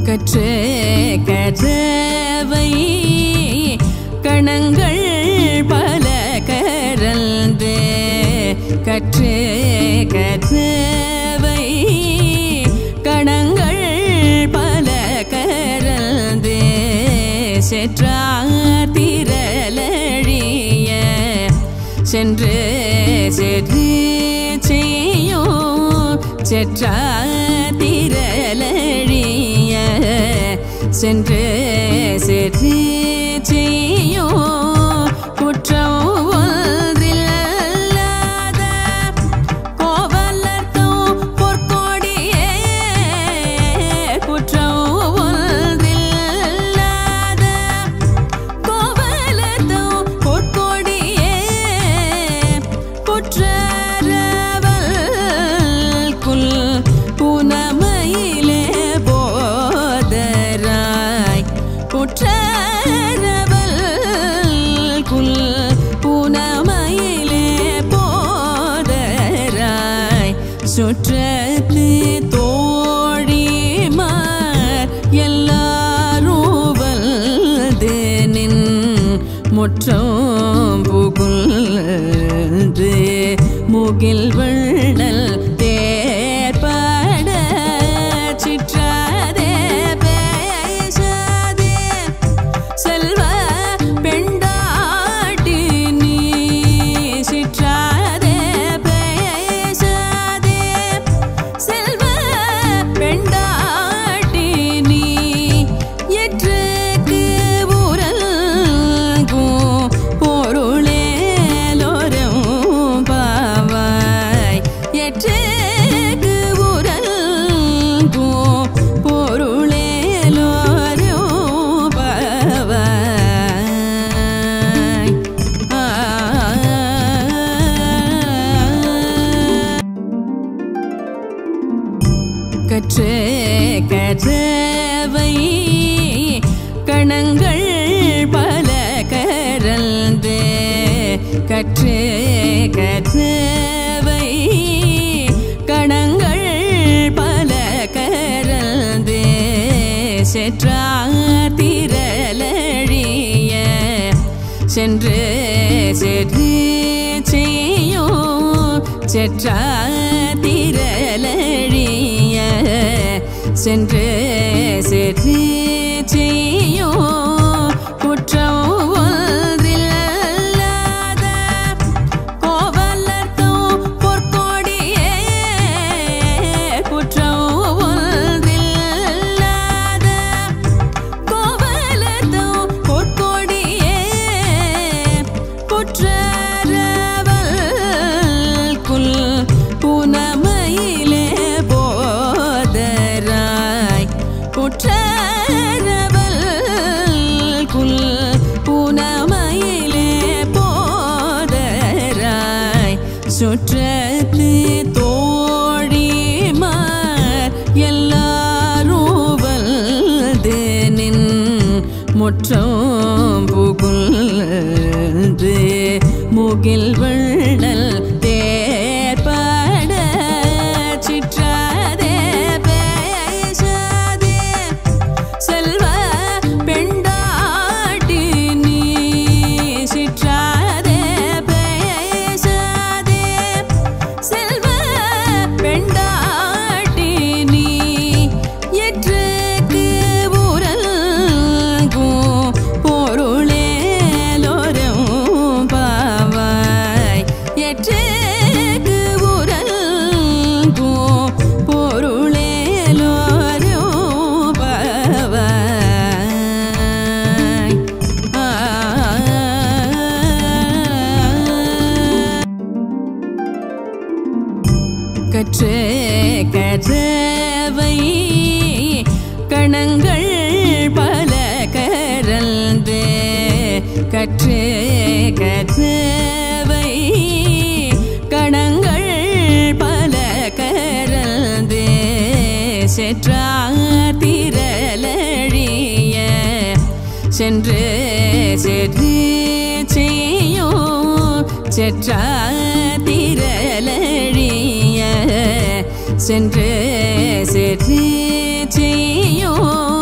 கற்று கற்றவை கணங்கள் பல கரந்து கற்று கற்றவை கணங்கள் பல கரந்து செற்றார் திரளழிய சென்று சென்று செய்யோ செற்றா திரளழிய சென்று சென்று செய்யோ குற்றம் ஒன்றில்லாத கோவலர்த்தம் பொற்கொடியே குற்றம் ஒன்றில்லாத கோவலர்த்தம் பொற்கொடியே குற்றரவல் குல் புனமையிலே போதராய் குற்றரவல் குல் புனமையிலே போதராய் சுற்றத்து தோழிமார் எல்லாரும் வல்து நின் முற்றம் புகுந்து முகில் வள்ளல் தேர்பட சிற்றாதே பேசாதே செல்வ பெண்டாட்டி நீ சிற்றாதே பேசாதே செல்வ பெண்டாட்டி நீ எற்றுக்கு உரல்கும் பொருளேலோரும் பாவாய் எற்றுக்கு உரல்கும் பொருளேலோரும் பாவாய் ஆ கற்று கற்றவை கணங்கள் பல கரந்து கற்று கற்றவை கணங்கள் பல கரந்து செற்றார் திரளழிய சென்று சென்று செய்யோ செற்றா திரளழிய சென்று சென்று செய்யோ குற்றம் ஒன்றில்லாத கோவலர்த்தம் பொற்கொடியே குற்றம் ஒன்றில்லாத கோவலர்த்தம் பொற்கொடியே குற்றரவல் குல் புனமையிலே போதராய் குற்றரவல் குல் புனமையிலே போதராய் சுற்றத்து தோழிமார் எல்லாரும் வல்து நின் முற்றம் புகுந்து முகில் வள்ளல் தேர்பட சிற்றாதே பேசாதே செல்வ பெண்டாட்டி நீ சிற்றாதே பேசாதே செல்வ பெண்டாட்டி நீ எற்றுக்கு உரல்கும் பொருளேலோரும் பாவாய் எற்றுக்கு உரல்கும் பொருளேலோரும் பாவாய் ஆ கற்று கற்றவை கணங்கள் பல கரந்து கற்று கற்றவை கணங்கள் பல கரந்து செற்றார் திரளழிய சென்று சென்று செய்யோ செற்றா திரளழிய சென்று சென்று செய்யோ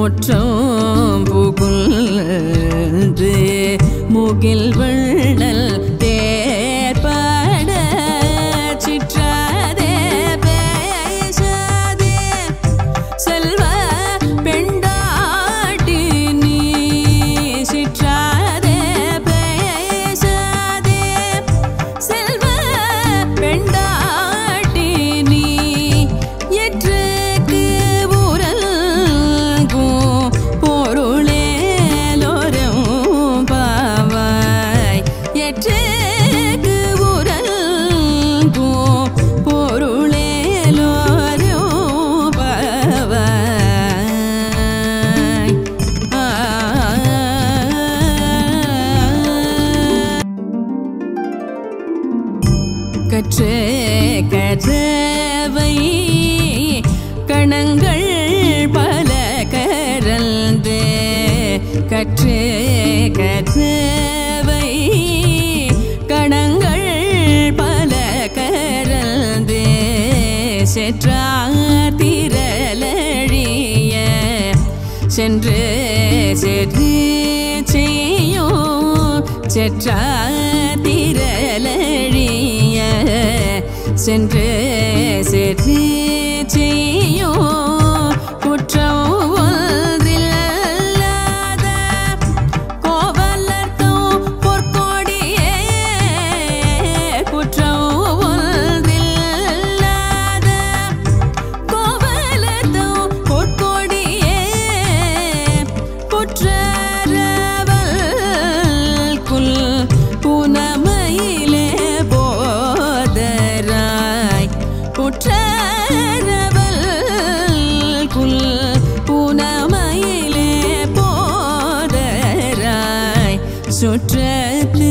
முற்றம் புகுந்து முகில் வள்ளல் தேர்பட சிற்றாதே பேசாதே செல்வ பெண்டாட்டி நீ சிற்றாதே பேசாதே செல்வ பெண்டாட்டி நீ எற்றுக்கு உரல்கும் பொருளேலோரும் பாவாய் எற்றுக்கு உரல்கும் பொருளேலோரும் பாவாய் ஆ கற்று கற்றவை கணங்கள் பல கரந்து கற்று கற்றவை கணங்கள் பல கரந்து செற்றார் திரளழிய சென்று சென்று செய்யும் செற்றார் திரளழிய சென்று சென்று செய்யும் குற்றம் ஒன்றில்லாத கோவலர்க்கும் பொற்கொடியே குற்றம் ஒன்றில்லாத கோவலர்க்கும் பொற்கொடியே குற்றரவல் குல் புனமையிலே போதராய் குற்றரவல் குல் புனமையிலே போதராய் சுற்றத்து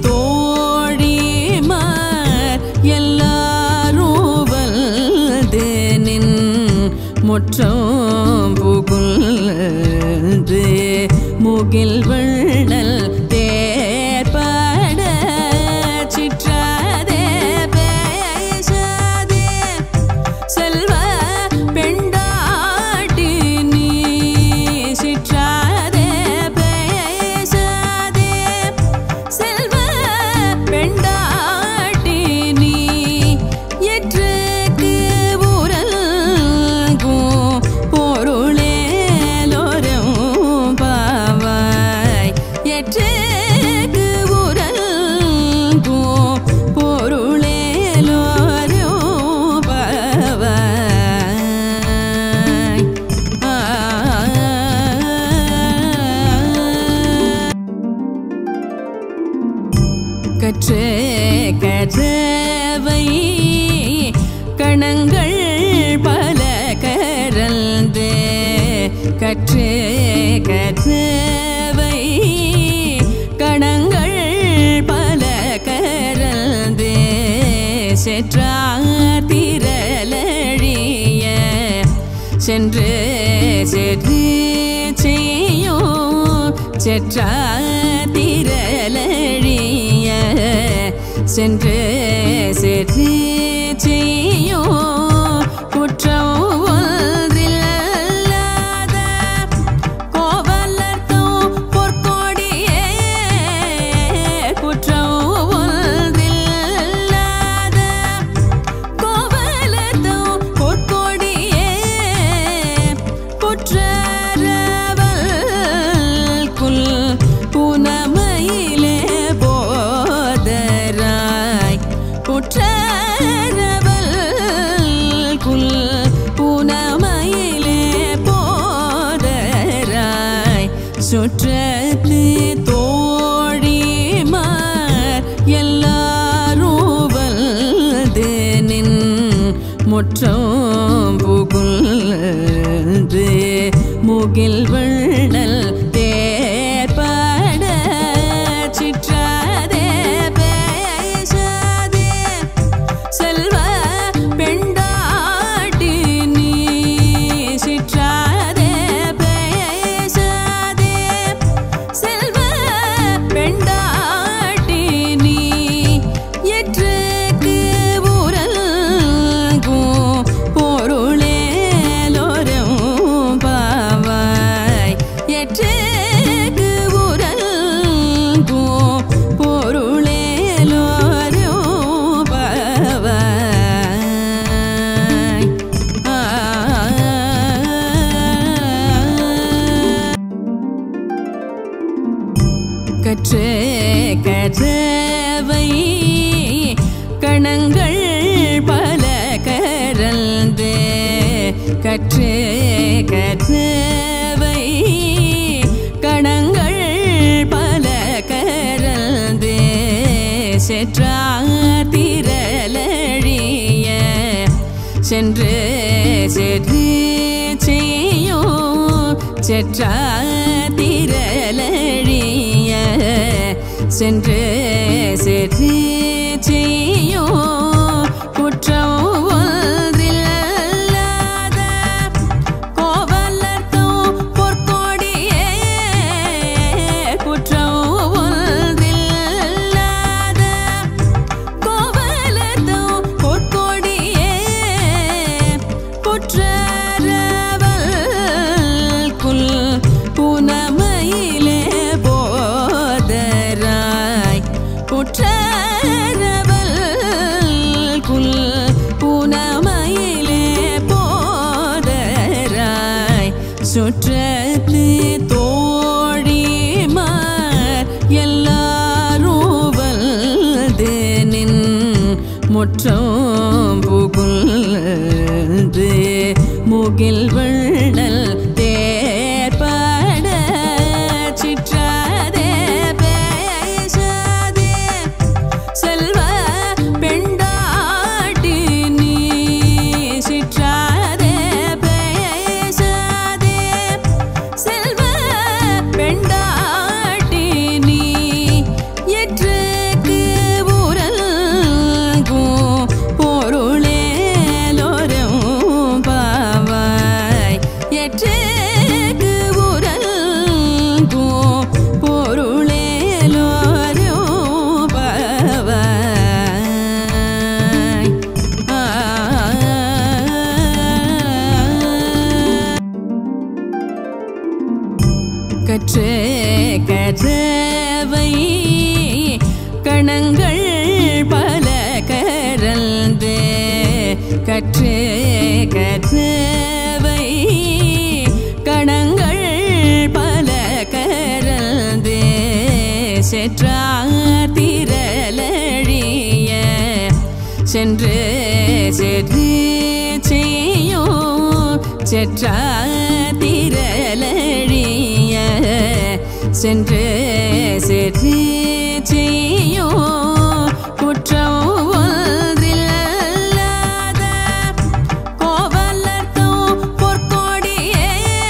தோழிமார் எல்லாரும் வல்து நின் முற்றம் புகுந்து முகில் வள்ளல் தேர்பட சிற்றாதே பேசாதே செல்வ பெண்டாட்டி நீ சிற்றாதே பேசாதே செல்வ பெண்டாட்டி நீ எற்றுக்கு உரல்கும் பொருளேலோரும் பாவாய் எற்றுக்கு உரல்கும் பொருளேலோரும் பாவாய் ஆ கற்று கற்றவை கணங்கள் பல கரந்து கற்று கற்றவை கணங்கள் பல கரந்து செற்றார் திரளழிய சென்று சென்று செய்யும் செற்றார் திரளழிய சென்று சென்று செய்யும் குற்றம் ஒன்றில்லாத கோவலர்க்கும் பொற்கொடியே குற்றம் ஒன்றில்லாத கோவலர்க்கும் பொற்கொடியே குற்றரவல் குல் புனமையிலே போதராய் குற்றரவல் குல் புனமையிலே போதராய் சுற்றத்து தோழிமார் எல்லாரும் வல்து நின் முற்றம் புகுந்து முகில் வள்ளல் தேர்பட சிற்றாதே பேசாதே செல்வ பெண்டாட்டி நீ சிற்றாதே பேசாதே செல்வ பெண்டாட்டி நீ எற்றுக்கு உரல்கும் பொருளேலோரும் பாவாய் கற்று கற்றவை கணங்கள் பல கரந்து செற்றார் திரளழிய சென்று சென்று செய்யும் செற்றார் திரளழிய சென்று சென்று செய்யும் குற்றம் ஒன்றில்லாத கோவலர்த்தம் பொற்கொடியே குற்றம் ஒன்றில்லாத கோவலர்த்தம் பொற்கொடியே குற்றரவல் குல் புனமையிலே போதராய் குற்றரவல் குல் புனமையிலே போதராய் சுற்றத்து தோழிமார் எல்லாரும் வந்து நின் முற்றம் புகுந்து முகில் வள்ளல் தேர்பட சிற்றாதே பேசாதே செல்வ பெண்டாட்டி நீ சிற்றாதே பேசாதே செல்வ பெண்டாட்டி நீ எற்றுக்கு உரல்கும் பொருளேலோரும் பாவாய் எற்றுக்கு உரல்கும் பொருளேலோரும் பாவாய் ஆ கற்று கற்றவை கணங்கள் பல கரந்து கற்று கற்றவை கணங்கள் பல கரந்து செற்றார் திரளழிய சென்று சென்று செய்யும் செற்றார் திரளழிய சென்று சென்று செய்யும் குற்றம் ஒன்றில்லாத கோவலர்த்தம் பொற்கொடியே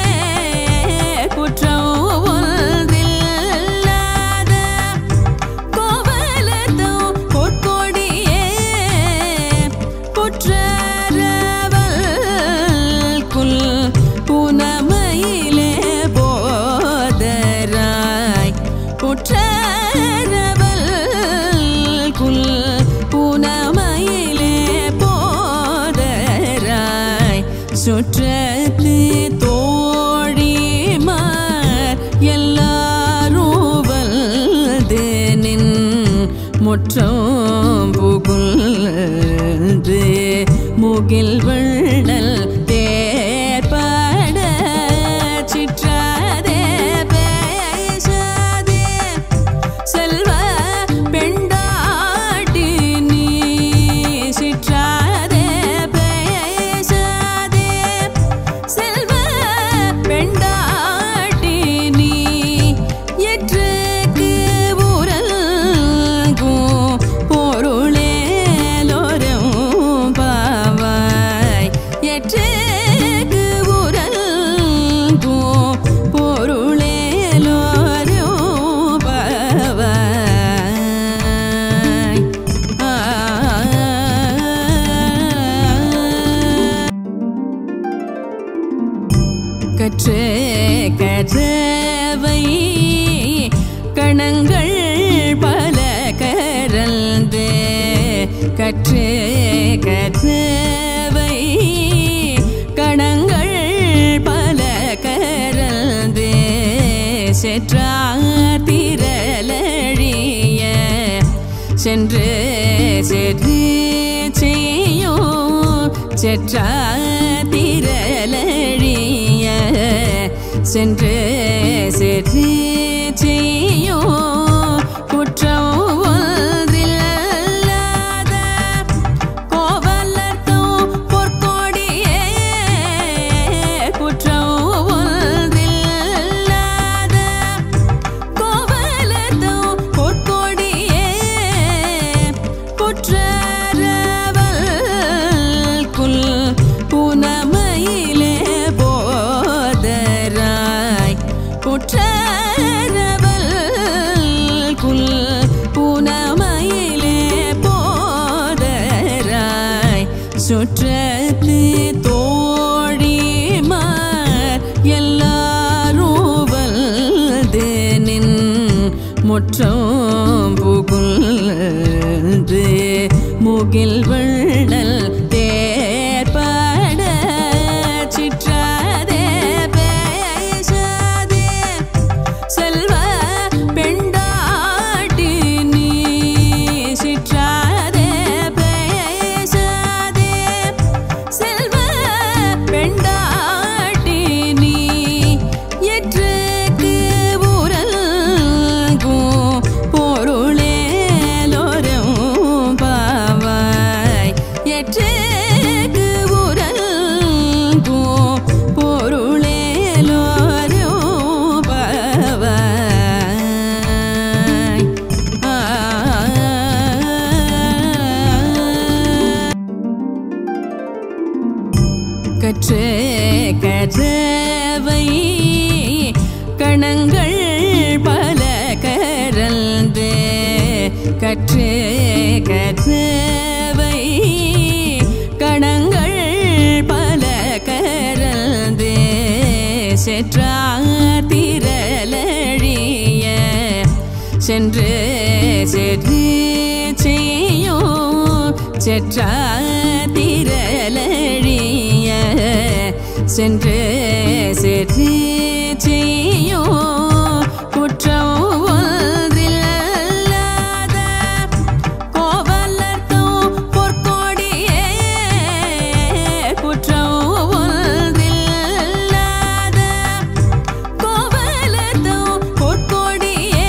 குற்றம் ஒன்றில்லாத கோவலர்த்தம் பொற்கொடியே குற்றரவல் குல் புனமையிலே போதராய் குற்றரவல் குல் புனமையிலே போதராய் சுற்றத்து தோழிமார் எல்லாரும் வந்து நின் முற்றம் புகுந்து முகில் வள்ளல் தேர்பட சிற்றாதே பேசாதே செல்வ பெண்டாட்டி நீ சிற்றாதே பேசாதே செல்வ பெண்டாட்டி நீ எற்றுக்கு உரல்கும் பொருளேலோரும் பாவாய் எற்றுக்கு உரல்கும் பொருளேலோரும் பாவாய் ஆ கற்று கற்றவை கணங்கள் பல கரந்து கற்று கற்றவை கணங்கள் பல கரந்து செற்றார் திரளழிய சென்று சென்று செய்யும் செற்றார் திரளழிய சென்று சென்று செய்யும் குற்றம் ஒன்றில்லாத கோவலர்த்தம் பொற்கொடியே சுற்றத்து தோழிமார் எல்லாரும் வந்து நின் முற்றம் புகுந்து முகில் வள்ளல் தேர்பட சிற்றாதே பேசாதே செல்வ பெண்டாட்டி நீ சிற்றாதே பேசாதே செல்வ பெண்டாட்டி நீ எற்றுக்கு உரல்கும் பொருளேலோரும் பாவாய் எற்றுக்கு உரல்கும் பொருளேலோரும் பாவாய் ஆ கற்று கற்றவை கணங்கள் பல கரந்து கற்று கற்றவை கணங்கள் பல கரந்து செற்றாத்திரலழிய சென்று சென்று செய்யும் செற்றாத்திரலழிய சென்று சென்று செய்யும் குற்றம் ஒன்றில்லாத கோவலர்த்தம் பொற்கொடியே குற்றம் ஒன்றில்லாத கோவலர்த்தம் பொற்கொடியே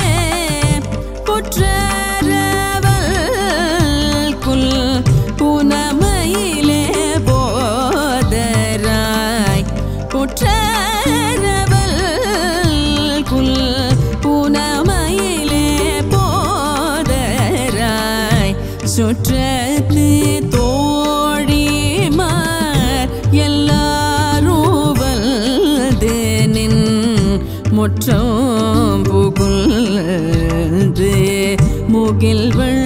குற்றரவல் குல் புனமையிலே போதராய் குற்றரவல் குல் புனமையிலே போதராய் சுற்றத்து தோழிமார் எல்லாரும் வந்து நின் முற்றம் புகுந்து முகில் வள்